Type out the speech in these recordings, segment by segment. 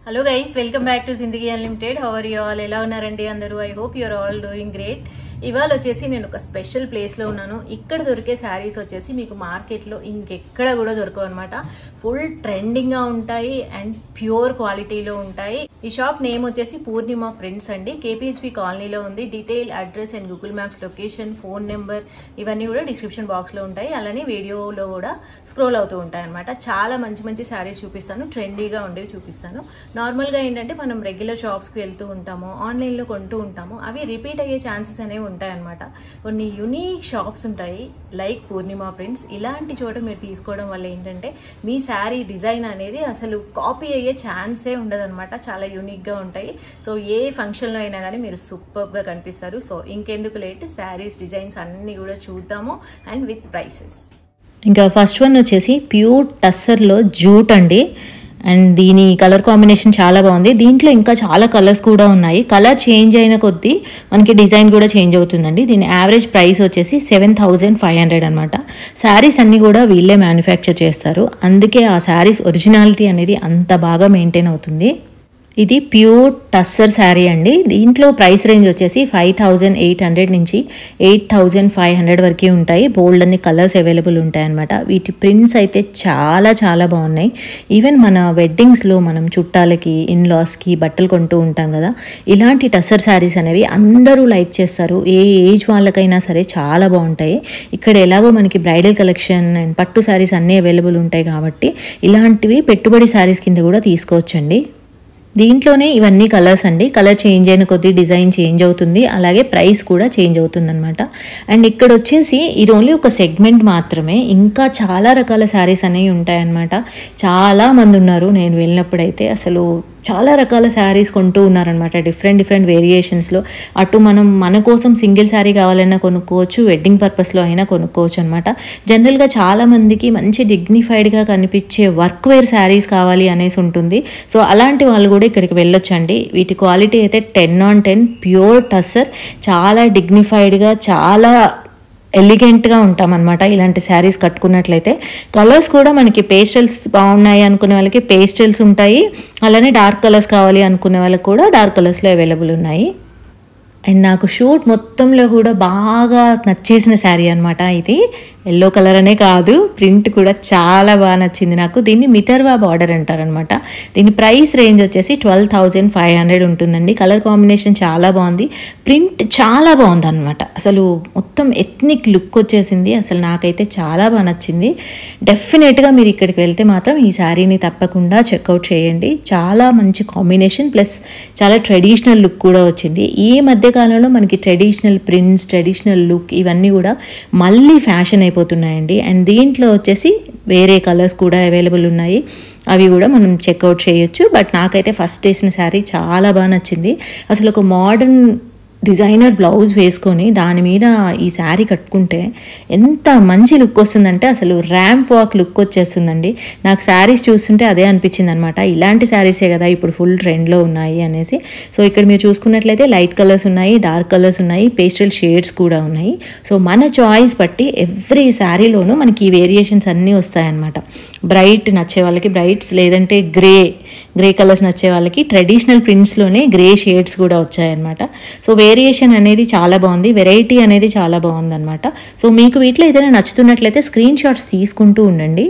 hello guys welcome back to Zindagi unlimited how are you all ఎలా ఉన్నారండి అందరూ I hope you're all doing great ఇవాళ వచ్చేసి నేను ఒక స్పెషల్ ప్లేస్లో ఉన్నాను ఇక్కడ దొరికే శారీస్ వచ్చేసి మీకు మార్కెట్లో ఇంకెక్కడ కూడా దొరకవు అనమాట ఫుల్ ట్రెండింగ్గా ఉంటాయి అండ్ ప్యూర్ క్వాలిటీలో ఉంటాయి ఈ షాప్ నేమ్ వచ్చేసి పూర్ణిమ ప్రింట్స్ అండి కేపీహెచ్పి కాలనీలో ఉంది detail address and Google maps location phone number ఇవన్నీ కూడా డిస్క్రిప్షన్ బాక్స్లో ఉంటాయి అలానే వీడియోలో కూడా స్క్రోల్ అవుతూ ఉంటాయి అనమాట చాలా మంచి మంచి శారీస్ చూపిస్తాను ట్రెండీగా ఉండేవి చూపిస్తాను నార్మల్గా ఏంటంటే మనం రెగ్యులర్ షాప్స్కి వెళ్తూ ఉంటాము ఆన్లైన్లో కొంటూ ఉంటాము అవి రిపీట్ అయ్యే ఛాన్సెస్ అనేవి ఉంటాయన్నమాట కొన్ని యునీక్ షాప్స్ ఉంటాయి లైక్ పూర్ణిమ ప్రింట్స్ ఇలాంటి చోట మీరు తీసుకోవడం వల్ల ఏంటంటే మీ శారీ డిజైన్ అనేది అసలు కాపీ అయ్యే ఛాన్సే ఉండదన్నమాట చాలా యూనిక్గా ఉంటాయి సో ఏ ఫంక్షన్లో అయినా కానీ మీరు సూపర్గా కనిపిస్తారు సో ఇంకెందుకు లేట్ శారీస్ డిజైన్స్ అన్నీ కూడా చూద్దాము అండ్ విత్ ప్రైసెస్ ఇంకా ఫస్ట్ వన్ వచ్చేసి ప్యూర్ టస్సర్లో జూట్ అండి అండ్ దీని కలర్ కాంబినేషన్ చాలా బాగుంది దీంట్లో ఇంకా చాలా కలర్స్ కూడా ఉన్నాయి కలర్ చేంజ్ అయిన కొద్దీ మనకి డిజైన్ కూడా చేంజ్ అవుతుందండి దీని యావరేజ్ ప్రైస్ వచ్చేసి సెవెన్ థౌజండ్ ఫైవ్ హండ్రెడ్ అనమాట శారీస్ అన్నీ కూడా వీళ్ళే మ్యానుఫ్యాక్చర్ చేస్తారు అందుకే ఆ శారీస్ ఒరిజినాలిటీ అనేది అంత బాగా మెయింటైన్ అవుతుంది ఇది ప్యూర్ టస్సర్ శారీ అండి దీంట్లో ప్రైస్ రేంజ్ వచ్చేసి ఫైవ్ థౌజండ్ ఎయిట్ హండ్రెడ్ నుంచి ఎయిట్ థౌజండ్ ఫైవ్ హండ్రెడ్ వరకు ఉంటాయి బోల్డ్ అన్ని కలర్స్ అవైలబుల్ ఉంటాయన్నమాట వీటి ప్రింట్స్ అయితే చాలా చాలా బాగున్నాయి ఈవెన్ మన వెడ్డింగ్స్లో మనం చుట్టాలకి ఇన్లాస్కి బట్టలు కొంటూ ఉంటాం కదా ఇలాంటి టస్సర్ శారీస్ అనేవి అందరూ లైక్ చేస్తారు ఏ ఏజ్ వాళ్ళకైనా సరే చాలా బాగుంటాయి ఇక్కడ ఎలాగో మనకి బ్రైడల్ కలెక్షన్ అండ్ పట్టు శారీస్ అన్నీ అవైలబుల్ ఉంటాయి కాబట్టి ఇలాంటివి పెట్టుబడి శారీస్ కింద కూడా తీసుకోవచ్చండి దీంట్లోనే ఇవన్నీ కలర్స్ అండి కలర్ చేంజ్ అయిన కొద్దీ డిజైన్ చేంజ్ అవుతుంది అలాగే ప్రైస్ కూడా చేంజ్ అవుతుంది అనమాట అండ్ ఇక్కడ వచ్చేసి ఇది ఓన్లీ ఒక సెగ్మెంట్ మాత్రమే ఇంకా చాలా రకాల శారీస్ అనేవి ఉంటాయన్నమాట చాలా మంది ఉన్నారు నేను వెళ్ళినప్పుడైతే అసలు చాలా రకాల శారీస్ కొంటూ ఉన్నారనమాట డిఫరెంట్ డిఫరెంట్ వేరియేషన్స్లో అటు మనం మన కోసం సింగిల్ శారీ కావాలన్నా కొనుక్కోవచ్చు వెడ్డింగ్ పర్పస్లో అయినా కొనుక్కోవచ్చు అనమాట జనరల్గా చాలామందికి మంచి డిగ్నిఫైడ్గా కనిపించే వర్క్ వేర్ శారీస్ కావాలి అనేసి ఉంటుంది సో అలాంటి వాళ్ళు కూడా ఇక్కడికి వెళ్ళొచ్చండి వీటి క్వాలిటీ అయితే ten on ten pure tussar చాలా డిగ్నిఫైడ్గా చాలా ఎలిగెంట్గా ఉంటామన్నమాట ఇలాంటి శారీస్ కట్టుకున్నట్లయితే కలర్స్ కూడా మనకి పేస్టల్స్ బాగున్నాయి అనుకునే వాళ్ళకి పేస్టల్స్ ఉంటాయి అలానే డార్క్ కలర్స్ కావాలి అనుకునే వాళ్ళకి కూడా డార్క్ కలర్స్లో అవైలబుల్ ఉన్నాయి అండ్ నాకు షూట్ మొత్తంలో కూడా బాగా నచ్చేసిన శారీ అనమాట ఇది ఎల్లో కలర్ అనే కాదు ప్రింట్ కూడా చాలా బాగా నచ్చింది నాకు దీన్ని మితర్వా బార్డర్ అంటారనమాట దీని ప్రైస్ రేంజ్ వచ్చేసి ట్వెల్వ్ థౌజండ్ ఫైవ్ హండ్రెడ్ ఉంటుందండి కలర్ కాంబినేషన్ చాలా బాగుంది ప్రింట్ చాలా బాగుంది అనమాట అసలు మొత్తం ఎథ్నిక్ లుక్ వచ్చేసింది అసలు నాకైతే చాలా బాగా నచ్చింది డెఫినెట్గా మీరు ఇక్కడికి వెళ్తే మాత్రం ఈ శారీని తప్పకుండా చెక్అవుట్ చేయండి చాలా మంచి కాంబినేషన్ ప్లస్ చాలా ట్రెడిషనల్ లుక్ కూడా వచ్చింది ఈ మధ్యకాలంలో మనకి ట్రెడిషనల్ ప్రింట్స్ ట్రెడిషనల్ లుక్ ఇవన్నీ కూడా మళ్ళీ ఫ్యాషన్ అయిపోతున్నాయండి అండ్ దీంట్లో వచ్చేసి వేరే కలర్స్ కూడా అవైలబుల్ ఉన్నాయి అవి కూడా మనం చెక్అవుట్ చేయొచ్చు బట్ నాకైతే ఫస్ట్ వేసిన శారీ చాలా బాగా నచ్చింది అసలు ఒక మోడర్న్ డిజైనర్ బ్లౌజ్ వేసుకొని దాని మీద ఈ శారీ కట్టుకుంటే ఎంత మంచి లుక్ వస్తుందంటే అసలు ర్యాంప్ వాక్ లుక్ వచ్చేస్తుందండి నాకు శారీస్ చూస్తుంటే అదే అనిపించింది అనమాట ఇలాంటి శారీసే కదా ఇప్పుడు ఫుల్ ట్రెండ్లో ఉన్నాయి అనేసి సో ఇక్కడ మీరు చూసుకున్నట్లయితే లైట్ కలర్స్ ఉన్నాయి డార్క్ కలర్స్ ఉన్నాయి పేస్టల్ షేడ్స్ కూడా ఉన్నాయి సో మన చాయిస్ బట్టి ఎవ్రీ శారీలోనూ మనకి ఈ వేరియేషన్స్ అన్నీ వస్తాయన్నమాట బ్రైట్ నచ్చే వాళ్ళకి బ్రైట్స్ లేదంటే గ్రే గ్రే కలర్స్ నచ్చే వాళ్ళకి ట్రెడిషనల్ ప్రింట్స్లోనే గ్రే షేడ్స్ కూడా వచ్చాయన్నమాట సో వేరియేషన్ అనేది చాలా బాగుంది వెరైటీ అనేది చాలా బాగుంది అనమాట సో మీకు వీటిలో ఏదైనా నచ్చుతున్నట్లయితే స్క్రీన్ షాట్స్ తీసుకుంటూ ఉండండి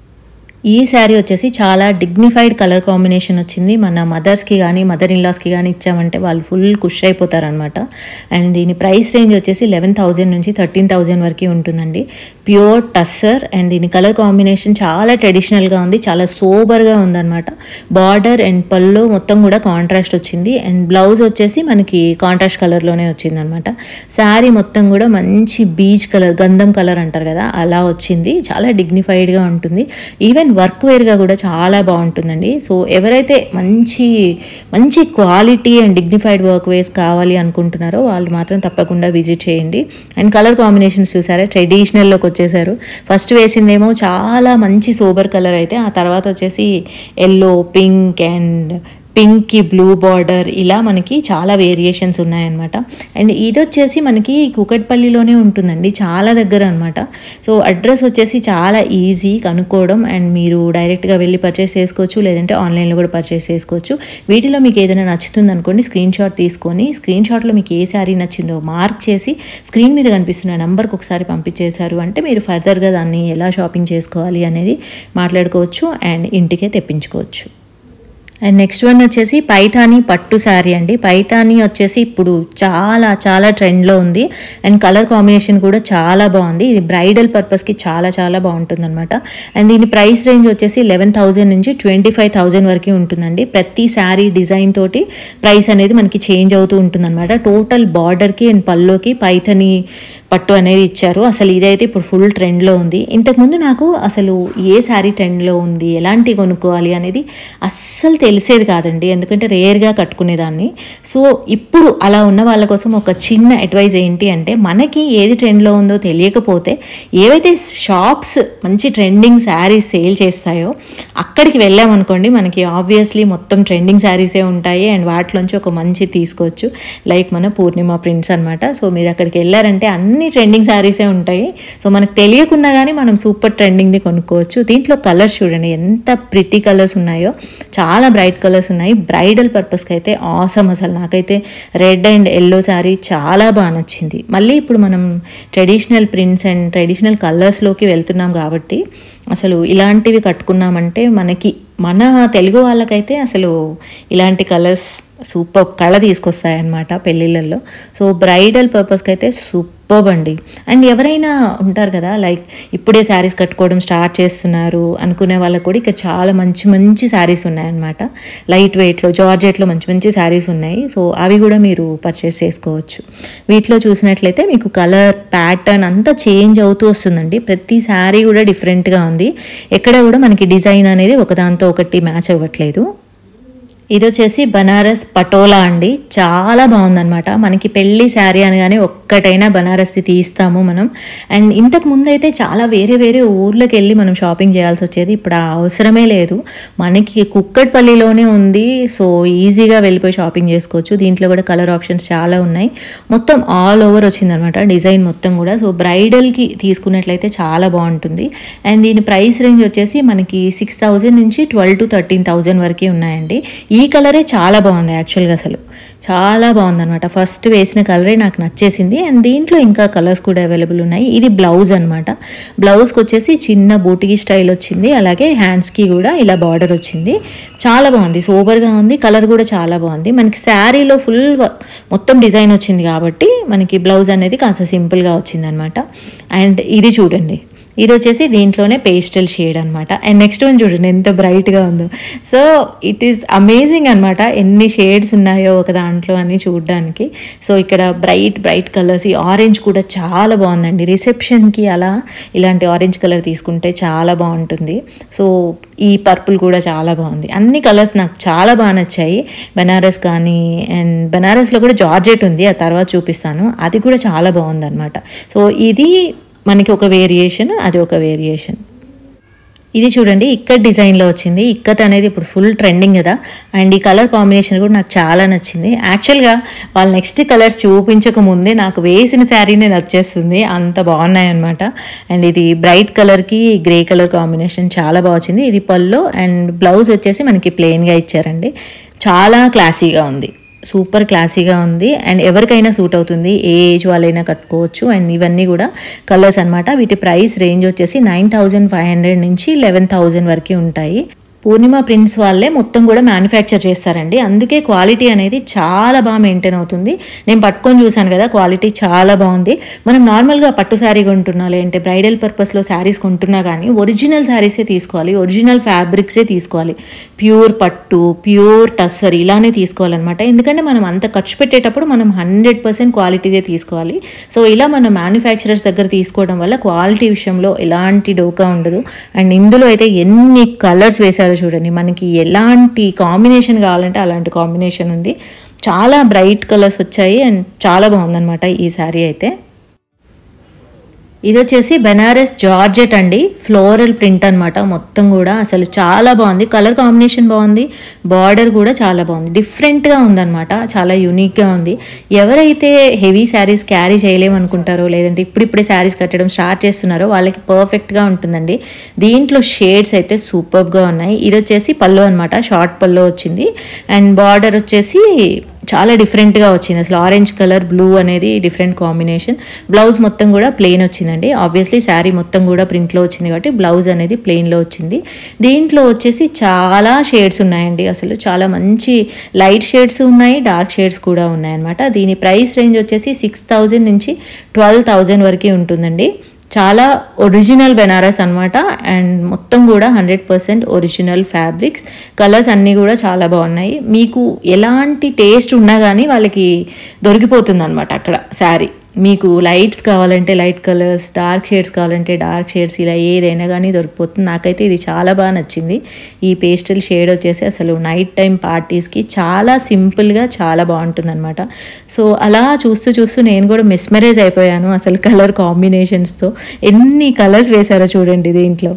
ఈ శారీ వచ్చేసి చాలా డిగ్నిఫైడ్ కలర్ కాంబినేషన్ వచ్చింది మన మదర్స్కి కానీ మదర్ ఇన్లాస్కి కానీ ఇచ్చామంటే వాళ్ళు ఫుల్ ఖుష్ అయిపోతారనమాట అండ్ దీని ప్రైస్ రేంజ్ వచ్చేసి లెవెన్ థౌజండ్ నుంచి థర్టీన్ థౌజండ్ వరకు ఉంటుందండి ప్యూర్ టస్సర్ అండ్ దీని కలర్ కాంబినేషన్ చాలా ట్రెడిషనల్గా ఉంది చాలా సోబర్గా ఉందన్నమాట బార్డర్ అండ్ పళ్ళు మొత్తం కూడా కాంట్రాస్ట్ వచ్చింది అండ్ బ్లౌజ్ వచ్చేసి మనకి కాంట్రాస్ట్ కలర్లోనే వచ్చిందనమాట శారీ మొత్తం కూడా మంచి బీచ్ కలర్ గంధం కలర్ అంటారు కదా అలా వచ్చింది చాలా డిగ్నిఫైడ్గా ఉంటుంది ఈవెన్ వర్క్ వేర్గా కూడా చాలా బాగుంటుందండి సో ఎవరైతే మంచి మంచి quality and dignified work wears కావాలి అనుకుంటున్నారో వాళ్ళు మాత్రం తప్పకుండా విజిట్ చేయండి అండ్ కలర్ కాంబినేషన్స్ చూసారా ట్రెడిషనల్లోకి వచ్చేసారు ఫస్ట్ వేసిందేమో చాలా మంచి సోబర్ కలర్ అయితే ఆ తర్వాత వచ్చేసి ఎల్లో పింక్ అండ్ పింక్కి బ్లూ బార్డర్ ఇలా మనకి చాలా వేరియేషన్స్ ఉన్నాయన్నమాట అండ్ ఇది వచ్చేసి మనకి కుకట్పల్లిలోనే ఉంటుందండి చాలా దగ్గర అనమాట సో అడ్రస్ వచ్చేసి చాలా ఈజీ కనుక్కోవడం అండ్ మీరు డైరెక్ట్గా వెళ్ళి పర్చేస్ చేసుకోవచ్చు లేదంటే ఆన్లైన్లో కూడా పర్చేస్ చేసుకోవచ్చు వీటిలో మీకు ఏదైనా నచ్చుతుంది అనుకోండి స్క్రీన్ షాట్ తీసుకొని స్క్రీన్ షాట్లో మీకు ఏ శారీ నచ్చిందో మార్క్ చేసి స్క్రీన్ మీద కనిపిస్తున్న నెంబర్కి ఒకసారి పంపించేశారు అంటే మీరు ఫర్దర్గా దాన్ని ఎలా షాపింగ్ చేసుకోవాలి అనేది మాట్లాడుకోవచ్చు అండ్ ఇంటికే తెప్పించుకోవచ్చు అండ్ నెక్స్ట్ వన్ వచ్చేసి పైథానీ పట్టు శారీ అండి పైథానీ వచ్చేసి ఇప్పుడు చాలా చాలా ట్రెండ్లో ఉంది అండ్ కలర్ కాంబినేషన్ కూడా చాలా బాగుంది ఇది బ్రైడల్ పర్పస్కి చాలా చాలా బాగుంటుంది అనమాట అండ్ దీని ప్రైస్ రేంజ్ వచ్చేసి లెవెన్ థౌజండ్ నుంచి ట్వంటీ ఫైవ్ థౌజండ్ వరకు ఉంటుందండి ప్రతి శారీ డిజైన్ తోటి ప్రైస్ అనేది మనకి చేంజ్ అవుతూ ఉంటుంది అనమాట టోటల్ బార్డర్కి అండ్ పల్లోకి పైథానీ పట్టు అనేది ఇచ్చారు అసలు ఇదైతే ఇప్పుడు ఫుల్ ట్రెండ్లో ఉంది ఇంతకుముందు నాకు అసలు ఏ శారీ ట్రెండ్లో ఉంది ఎలాంటి కొనుక్కోవాలి అనేది అస్సలు తెలిసేది కాదండి ఎందుకంటే రేర్గా కట్టుకునేదాన్ని సో ఇప్పుడు అలా ఉన్న వాళ్ళ కోసం ఒక చిన్న అడ్వైజ్ ఏంటి అంటే మనకి ఏది ట్రెండ్లో ఉందో తెలియకపోతే ఏవైతే షాప్స్ మంచి ట్రెండింగ్ శారీస్ సేల్ చేస్తాయో అక్కడికి వెళ్ళామనుకోండి మనకి ఆబ్వియస్లీ మొత్తం ట్రెండింగ్ శారీసే ఉంటాయి అండ్ వాటిలోంచి ఒక మంచి తీసుకోవచ్చు లైక్ మన పూర్ణిమ ప్రింట్స్ అనమాట సో మీరు అక్కడికి వెళ్ళారంటే అన్ని ట్రెండింగ్ శారీసే ఉంటాయి సో మనకు తెలియకుండా కానీ మనం సూపర్ ట్రెండింగ్ది కొనుక్కోవచ్చు దీంట్లో కలర్స్ చూడండి ఎంత ప్రిటీ కలర్స్ ఉన్నాయో చాలా బ్రైట్ కలర్స్ ఉన్నాయి బ్రైడల్ పర్పస్కి అయితే ఆసమ్ అసలు నాకైతే రెడ్ అండ్ ఎల్లో శారీ చాలా బాగా నచ్చింది మళ్ళీ ఇప్పుడు మనం ట్రెడిషనల్ ప్రింట్స్ అండ్ ట్రెడిషనల్ కలర్స్లోకి వెళ్తున్నాం కాబట్టి అసలు ఇలాంటివి కట్టుకున్నామంటే మనకి మన తెలుగు వాళ్ళకైతే అసలు ఇలాంటి కలర్స్ సూపర్ కళ తీసుకొస్తాయి అన్నమాట పెళ్ళిళ్ళల్లో సో బ్రైడల్ పర్పస్కి అయితే సూపర్ అండి అండ్ ఎవరైనా ఉంటారు కదా లైక్ ఇప్పుడే శారీస్ కట్టుకోవడం స్టార్ట్ చేస్తున్నారు అనుకునే వాళ్ళకు కూడా ఇక్కడ చాలా మంచి మంచి శారీస్ ఉన్నాయన్నమాట లైట్ వెయిట్లో జార్జెట్లో మంచి మంచి శారీస్ ఉన్నాయి సో అవి కూడా మీరు పర్చేస్ చేసుకోవచ్చు వీటిలో చూసినట్లయితే మీకు కలర్ ప్యాటర్న్ అంతా చేంజ్ అవుతూ వస్తుందండి ప్రతి శారీ కూడా డిఫరెంట్గా ఉంది ఎక్కడ కూడా మనకి డిజైన్ అనేది ఒకదాంతో ఒకటి మ్యాచ్ అవ్వట్లేదు ఇది వచ్చేసి బనారస్ పటోలా అండి చాలా బాగుందన్నమాట మనకి పెళ్లి శారీ అనగానే ఒక్కటైనా బనారస్ది తీస్తాము మనం అండ్ ఇంతకు ముందు అయితే చాలా వేరే వేరే ఊర్లకు వెళ్ళి మనం షాపింగ్ చేయాల్సి వచ్చేది ఇప్పుడు ఆ అవసరమే లేదు మనకి కుక్కట్పల్లిలోనే ఉంది సో ఈజీగా వెళ్ళిపోయి షాపింగ్ చేసుకోవచ్చు దీంట్లో కూడా కలర్ ఆప్షన్స్ చాలా ఉన్నాయి మొత్తం ఆల్ ఓవర్ వచ్చిందనమాట డిజైన్ మొత్తం కూడా సో బ్రైడల్కి తీసుకున్నట్లయితే చాలా బాగుంటుంది అండ్ దీని ప్రైస్ రేంజ్ వచ్చేసి మనకి సిక్స్ థౌజండ్ నుంచి ట్వెల్వ్ టు థర్టీన్ థౌజండ్ వరకు ఉన్నాయండి ఈ కలరే చాలా బాగుంది యాక్చువల్గా అసలు చాలా బాగుందన్నమాట ఫస్ట్ వేసిన కలరే నాకు నచ్చేసింది అండ్ దీంట్లో ఇంకా కలర్స్ కూడా అవైలబుల్ ఉన్నాయి ఇది బ్లౌజ్ అనమాట బ్లౌజ్కి వచ్చేసి చిన్న బూటికి స్టైల్ వచ్చింది అలాగే హ్యాండ్స్కి కూడా ఇలా బార్డర్ వచ్చింది చాలా బాగుంది సోబర్గా ఉంది కలర్ కూడా చాలా బాగుంది మనకి శారీలో ఫుల్ మొత్తం డిజైన్ వచ్చింది కాబట్టి మనకి బ్లౌజ్ అనేది కాస్త సింపుల్గా వచ్చింది అనమాట అండ్ ఇది చూడండి ఇది వచ్చేసి దీంట్లోనే పేస్టల్ షేడ్ అనమాట అండ్ నెక్స్ట్ వన్ చూడండి ఎంత బ్రైట్గా ఉందో సో ఇట్ ఈస్ అమేజింగ్ అనమాట ఎన్ని షేడ్స్ ఉన్నాయో ఒక దాంట్లో అని చూడడానికి సో ఇక్కడ బ్రైట్ బ్రైట్ కలర్స్ ఈ ఆరెంజ్ కూడా చాలా బాగుందండి రిసెప్షన్కి అలా ఇలాంటి ఆరెంజ్ కలర్ తీసుకుంటే చాలా బాగుంటుంది సో ఈ పర్పుల్ కూడా చాలా బాగుంది అన్ని కలర్స్ నాకు చాలా బాగా నచ్చాయి బనారస్ కానీ అండ్ బనారస్లో కూడా జార్జెట్ ఉంది ఆ తర్వాత చూపిస్తాను అది కూడా చాలా బాగుంది అనమాట సో ఇది మనకి ఒక వేరియేషన్ అది ఒక వేరియేషన్ ఇది చూడండి ఇక్కత్ డిజైన్లో వచ్చింది ఇక్కత్ అనేది ఇప్పుడు ఫుల్ ట్రెండింగ్ కదా అండ్ ఈ కలర్ కాంబినేషన్ కూడా నాకు చాలా నచ్చింది యాక్చువల్గా వాళ్ళు నెక్స్ట్ కలర్స్ చూపించక ముందే నాకు వేసిన శారీనే నచ్చేస్తుంది అంత బాగున్నాయి అనమాట అండ్ ఇది బ్రైట్ కలర్కి గ్రే కలర్ కాంబినేషన్ చాలా బాగా వచ్చింది ఇది పల్లో అండ్ బ్లౌజ్ వచ్చేసి మనకి ప్లెయిన్గా ఇచ్చారండి చాలా క్లాసీగా ఉంది సూపర్ క్లాసీగా ఉంది అండ్ ఎవరికైనా సూట్ అవుతుంది ఏ ఏజ్ వాళ్ళైనా కట్టుకోవచ్చు అండ్ ఇవన్నీ కూడా కలర్స్ అనమాట వీటి ప్రైస్ రేంజ్ వచ్చేసి నైన్ థౌజండ్ ఫైవ్ హండ్రెడ్ నుంచి లెవెన్ థౌజండ్ వరకు ఉంటాయి పూర్ణిమ ప్రింట్స్ వాళ్ళే మొత్తం కూడా మ్యానుఫ్యాక్చర్ చేస్తారండి అందుకే క్వాలిటీ అనేది చాలా బాగా మెయింటైన్ అవుతుంది నేను పట్టుకొని చూశాను కదా క్వాలిటీ చాలా బాగుంది మనం నార్మల్గా పట్టు శారీ కొంటున్నా లేదంటే బ్రైడల్ పర్పస్లో శారీస్ కొంటున్నా కానీ ఒరిజినల్ శారీసే తీసుకోవాలి ఒరిజినల్ ఫ్యాబ్రిక్సే తీసుకోవాలి ప్యూర్ పట్టు ప్యూర్ టస్సర్ ఇలానే తీసుకోవాలన్నమాట ఎందుకంటే మనం అంత ఖర్చు పెట్టేటప్పుడు మనం హండ్రెడ్ పర్సెంట్ క్వాలిటీదే తీసుకోవాలి సో ఇలా మనం మ్యానుఫ్యాక్చరర్స్ దగ్గర తీసుకోవడం వల్ల క్వాలిటీ విషయంలో ఎలాంటి డోకా ఉండదు అండ్ ఇందులో అయితే ఎన్ని కలర్స్ వేశారో చూడండి మనకి ఎలాంటి కాంబినేషన్ కావాలంటే అలాంటి కాంబినేషన్ ఉంది చాలా బ్రైట్ కలర్స్ వచ్చాయి అండ్ చాలా బాగుందన్నమాట ఈ శారీ అయితే ఇది వచ్చేసి బెనారస్ జార్జెట్ అండి ఫ్లోరల్ ప్రింట్ అన్నమాట మొత్తం కూడా అసలు చాలా బాగుంది కలర్ కాంబినేషన్ బాగుంది బార్డర్ కూడా చాలా బాగుంది డిఫరెంట్గా ఉందన్నమాట చాలా యూనిక్గా ఉంది ఎవరైతే హెవీ శారీస్ క్యారీ చేయలేము అనుకుంటారో లేదంటే ఇప్పుడిప్పుడే శారీస్ కట్టడం స్టార్ట్ చేస్తున్నారో వాళ్ళకి పర్ఫెక్ట్గా ఉంటుందండి దీంట్లో షేడ్స్ అయితే సూపర్గా ఉన్నాయి ఇది వచ్చేసి పళ్ళు అనమాట షార్ట్ పళ్ళు వచ్చింది అండ్ బార్డర్ వచ్చేసి చాలా డిఫరెంట్గా వచ్చింది అసలు ఆరెంజ్ కలర్ బ్లూ అనేది డిఫరెంట్ కాంబినేషన్ బ్లౌజ్ మొత్తం కూడా ప్లెయిన్ వచ్చిందండి ఆబ్వియస్లీ శారీ మొత్తం కూడా ప్రింట్లో వచ్చింది కాబట్టి బ్లౌజ్ అనేది ప్లెయిన్లో వచ్చింది దీంట్లో వచ్చేసి చాలా షేడ్స్ ఉన్నాయండి అసలు చాలా మంచి లైట్ షేడ్స్ ఉన్నాయి డార్క్ షేడ్స్ కూడా ఉన్నాయన్నమాట దీని ప్రైస్ రేంజ్ వచ్చేసి సిక్స్ థౌజండ్ నుంచి ట్వెల్వ్ థౌజండ్ వరకు ఉంటుందండి చాలా ఒరిజినల్ బెనారస్ అనమాట అండ్ మొత్తం కూడా hundred percent original fabrics colours అన్నీ కూడా చాలా బాగున్నాయి మీకు ఎలాంటి టేస్ట్ ఉన్నా కానీ వాళ్ళకి దొరికిపోతుంది అనమాట అక్కడ శారీ మీకు లైట్స్ కావాలంటే లైట్ కలర్స్ డార్క్ షేడ్స్ కావాలంటే డార్క్ షేడ్స్ ఇలా ఏదైనా కానీ దొరికిపోతుంది నాకైతే ఇది చాలా బాగా నచ్చింది ఈ పేస్టల్ షేడ్ వచ్చేసి అసలు నైట్ టైం పార్టీస్కి చాలా సింపుల్గా చాలా బాగుంటుంది అనమాట సో అలా చూస్తూ చూస్తూ నేను కూడా మిస్మరైజ్ అయిపోయాను అసలు కలర్ కాంబినేషన్స్తో ఎన్ని కలర్స్ వేశారో చూడండి దీంట్లో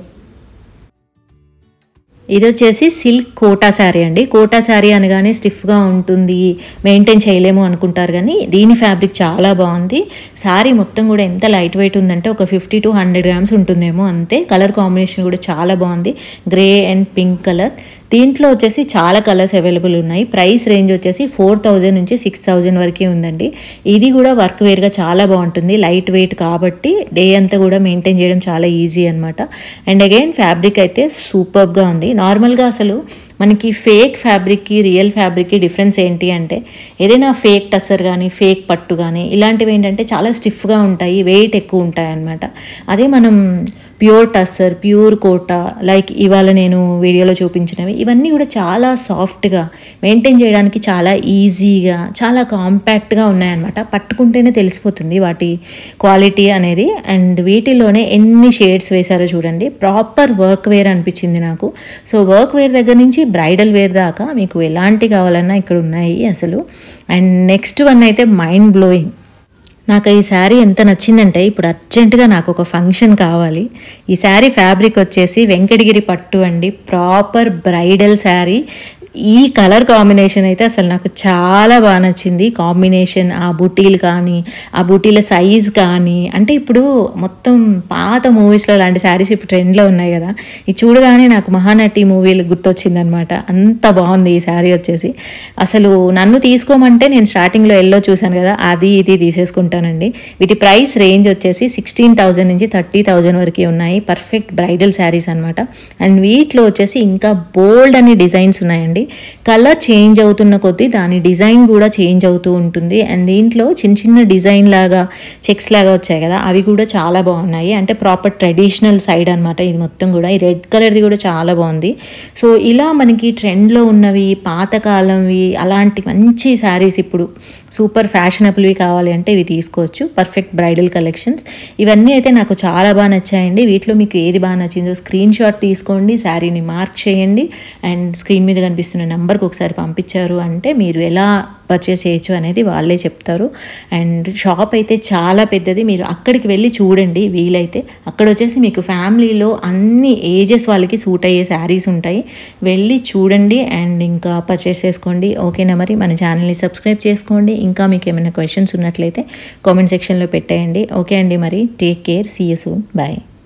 ఇది వచ్చేసి సిల్క్ కోటా శారీ అండి కోటా శారీ అనగానే స్టిఫ్గా ఉంటుంది మెయింటైన్ చేయలేము అనుకుంటారు కానీ దీని ఫ్యాబ్రిక్ చాలా బాగుంది శారీ మొత్తం కూడా ఎంత లైట్ వెయిట్ ఉందంటే ఒక ఫిఫ్టీ టు హండ్రెడ్ గ్రామ్స్ ఉంటుందేమో అంతే కలర్ కాంబినేషన్ కూడా చాలా బాగుంది గ్రే అండ్ పింక్ కలర్ దీంట్లో వచ్చేసి చాలా కలర్స్ అవైలబుల్ ఉన్నాయి ప్రైస్ రేంజ్ వచ్చేసి ఫోర్ థౌజండ్ నుంచి సిక్స్ థౌజండ్ వరకే ఉందండి ఇది కూడా వర్క్ వేర్గా చాలా బాగుంటుంది లైట్ వెయిట్ కాబట్టి డే అంతా కూడా మెయింటైన్ చేయడం చాలా ఈజీ అనమాట అండ్ అగైన్ ఫ్యాబ్రిక్ అయితే సూపర్గా ఉంది నార్మల్గా అసలు మనకి ఫేక్ ఫ్యాబ్రిక్కి రియల్ ఫ్యాబ్రిక్కి డిఫరెన్స్ ఏంటి అంటే ఏదైనా ఫేక్ టస్సర్ కానీ ఫేక్ పట్టు కానీ ఇలాంటివి ఏంటంటే చాలా స్టిఫ్గా ఉంటాయి వెయిట్ ఎక్కువ ఉంటాయి అన్నమాట అదే మనం pure tussar pure Kota like ఇవాళ నేను వీడియోలో చూపించినవి ఇవన్నీ కూడా చాలా సాఫ్ట్గా మెయింటైన్ చేయడానికి చాలా ఈజీగా చాలా కాంపాక్ట్గా ఉన్నాయన్నమాట పట్టుకుంటేనే తెలిసిపోతుంది వాటి క్వాలిటీ అనేది అండ్ వీటిలోనే ఎన్ని షేడ్స్ వేశారో చూడండి ప్రాపర్ వర్క్ వేర్ అనిపించింది నాకు సో వర్క్ వేర్ దగ్గర నుంచి బ్రైడల్ వేర్ దాకా మీకు ఎలాంటి కావాలన్నా ఇక్కడ ఉన్నాయి అసలు అండ్ నెక్స్ట్ వన్ అయితే మైండ్ బ్లోయింగ్ నాకు ఈ శారీ ఎంత నచ్చిందంటే ఇప్పుడు అర్జెంటుగా నాకు ఒక ఫంక్షన్ కావాలి ఈ శారీ ఫ్యాబ్రిక్ వచ్చేసి వెంకటగిరి పట్టు అండి ప్రాపర్ బ్రైడల్ శారీ ఈ కలర్ కాంబినేషన్ అయితే అసలు నాకు చాలా బాగా నచ్చింది కాంబినేషన్ ఆ బుటీలు కానీ ఆ బుటీల సైజ్ కానీ అంటే ఇప్పుడు మొత్తం పాత మూవీస్లో లాంటి శారీస్ ఇప్పుడు ట్రెండ్లో ఉన్నాయి కదా ఇది చూడగానే నాకు మహానటి మూవీలు గుర్తొచ్చిందనమాట అంత బాగుంది ఈ శారీ వచ్చేసి అసలు నన్ను తీసుకోమంటే నేను స్టార్టింగ్లో ఎల్లో చూశాను కదా అది ఇది తీసేసుకుంటానండి వీటి ప్రైస్ రేంజ్ వచ్చేసి సిక్స్టీన్ థౌజండ్ నుంచి థర్టీ థౌజండ్ వరకు ఉన్నాయి పర్ఫెక్ట్ బ్రైడల్ శారీస్ అనమాట అండ్ వీటిలో వచ్చేసి ఇంకా బోల్డ్ అని డిజైన్స్ ఉన్నాయండి కలర్ చేంజ్ అవుతున్న కొద్దీ దాని డిజైన్ కూడా చేంజ్ అవుతూ ఉంటుంది అండ్ దీంట్లో చిన్న చిన్న డిజైన్ లాగా చెక్స్ లాగా వచ్చాయి కదా అవి కూడా చాలా బాగున్నాయి అంటే ప్రాపర్ ట్రెడిషనల్ సైడ్ అనమాట ఇది మొత్తం కూడా ఈ రెడ్ కలర్ది కూడా చాలా బాగుంది సో ఇలా మనకి ట్రెండ్లో ఉన్నవి పాతకాలంవి అలాంటి మంచి శారీస్ ఇప్పుడు సూపర్ ఫ్యాషనబుల్వి కావాలి అంటే ఇవి తీసుకోవచ్చు పర్ఫెక్ట్ బ్రైడల్ కలెక్షన్స్ ఇవన్నీ అయితే నాకు చాలా బాగా నచ్చాయండి వీటిలో మీకు ఏది బాగా నచ్చిందో స్క్రీన్ షాట్ తీసుకోండి శారీని మార్క్ చేయండి అండ్ స్క్రీన్ మీద కనిపిస్తున్న నెంబర్కి ఒకసారి పంపించారు అంటే మీరు ఎలా పర్చేస్ చేయొచ్చు అనేది వాళ్ళే చెప్తారు అండ్ షాప్ అయితే చాలా పెద్దది మీరు అక్కడికి వెళ్ళి చూడండి వీలైతే అక్కడ వచ్చేసి మీకు ఫ్యామిలీలో అన్ని ఏజెస్ వాళ్ళకి సూట్ అయ్యే శారీస్ ఉంటాయి వెళ్ళి చూడండి అండ్ ఇంకా పర్చేస్ చేసుకోండి ఓకేనా మరి మన ఛానల్ని సబ్స్క్రైబ్ చేసుకోండి ఇంకా మీకు ఏమైనా క్వశ్చన్స్ ఉన్నట్లయితే కామెంట్ సెక్షన్లో పెట్టేయండి ఓకే అండి మరి take care see you soon bye